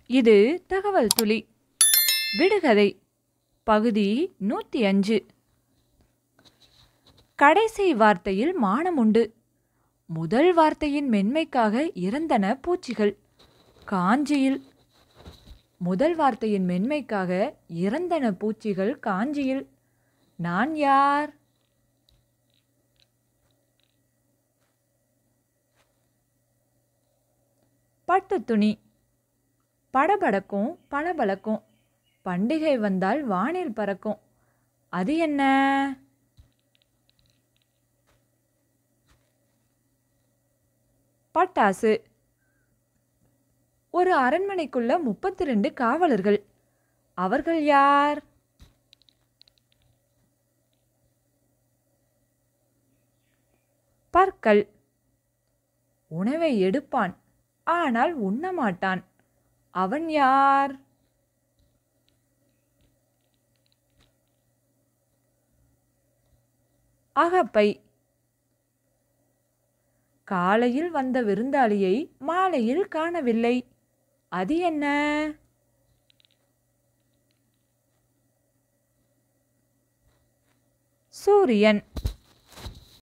இது தகவல் துளி விடுகதை பகுதி நூற்றி அஞ்சு கடைசி வார்த்தையில் மானம் உண்டு முதல் வார்த்தையின் மென்மைக்காக இறந்தன பூச்சிகள் காஞ்சியில் முதல் வார்த்தையின் மென்மைக்காக இறந்தன பூச்சிகள் காஞ்சியில் நான் யார் பட்டு துணி படபடக்கும் பளபளக்கும் பண்டிகை வந்தால் வானில் பறக்கும் அது என்ன பட்டாசு ஒரு அரண்மனைக்குள்ள முப்பத்தி ரெண்டு காவலர்கள் அவர்கள் யார் பற்கள் உணவை எடுப்பான் ஆனால் உண்ண மாட்டான் அவன் யார் அகப்பை காலையில் வந்த விருந்தாளியை மாலையில் காணவில்லை அது என்ன சூரியன்